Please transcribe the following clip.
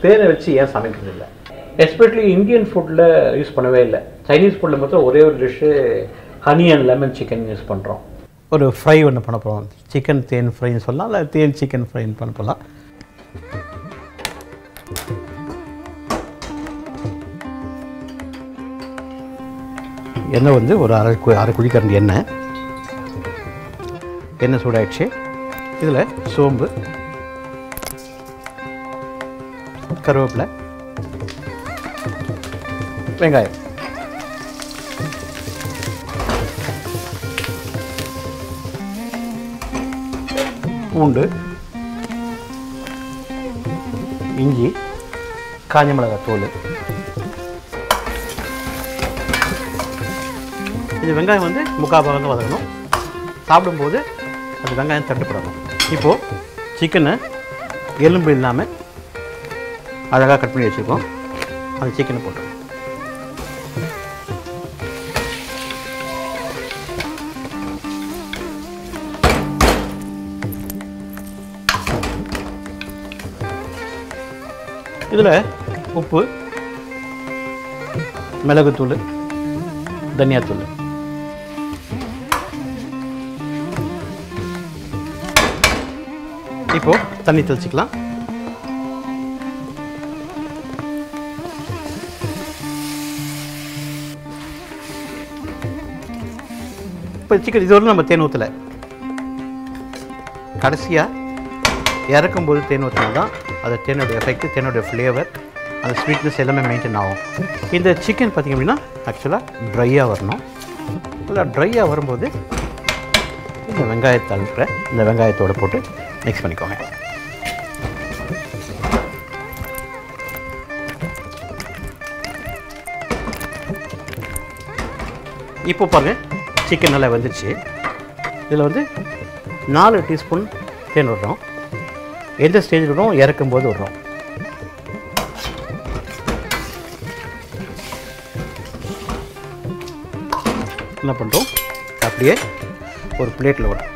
தேனை வச்சு ஏன் சமைக்கிறது இல்லை எஸ்பெஷலி இந்தியன் ஃபுட்டில் யூஸ் பண்ணவே இல்லை சைனீஸ் ஃபுட்டில் மட்டும் ஒரே ஒரு dish honey and lemon chicken use பண்ணுறோம் ஒரு ஃப்ரை ஒன்று பண்ண போகிறோம் சிக்கன் தேன் ஃப்ரைன்னு சொல்லலாம் இல்லை தேன் சிக்கன் ஃப்ரைன்னு பண்ண போகலாம் எண்ணெய் வந்து ஒரு அரை கு- அரை குழிக்கரண்டி எண்ணெய் எண்ணெய் சூடாயிடுச்சு இதில் சோம்பு கருவேப்பிலை வெங்காயம் பூண்டு இஞ்சி காஞ்ச மிளகாய் தூள் இது வெங்காயம் வந்து முக்கால் பாகம் தான் வதக்கணும் சாப்பிடும்போது அது வெங்காயம் தட்டுப்படணும் இப்போது சிக்கனை எலும்பு இல்லாமல் அழகாக கட் பண்ணி வச்சுருக்கோம் அந்த சிக்கனை போட்டுருவோம் இதில் உப்பு மிளகுத்தூள் தனியாத்தூள் இப்போ தண்ணி தெளிச்சிக்கலாம் இப்போ சிக்கன் இது நம்ம தேன் ஊற்றலை கடைசியாக இறக்கும்போது தேன் ஊற்றினா தான் அது தேனோட எஃபெக்ட் தேனோட ஃப்ளேவர் அந்த ஸ்வீட்னஸ் எல்லாமே மெயின்டைன் ஆகும் இந்த சிக்கன் பார்த்திங்க அப்படின்னா ஆக்சுவலாக ட்ரையாக வரணும் நல்லா ட்ரையாக வரும்போது இந்த வெங்காயத்தை அனுப்புகிற இந்த வெங்காயத்தோடு போட்டு மிக்ஸ் பண்ணிக்கோங்க இப்போ பாருங்க சிக்கன் நல்லா வந்துருச்சு இதில் வந்து நாலு டீஸ்பூன் தேன் விடுறோம் எந்த ஸ்டேஜில் விடுறோம் இறக்கும் போது விடுறோம் என்ன பண்ணுறோம் அப்படியே ஒரு பிளேட்டில் விடுறோம்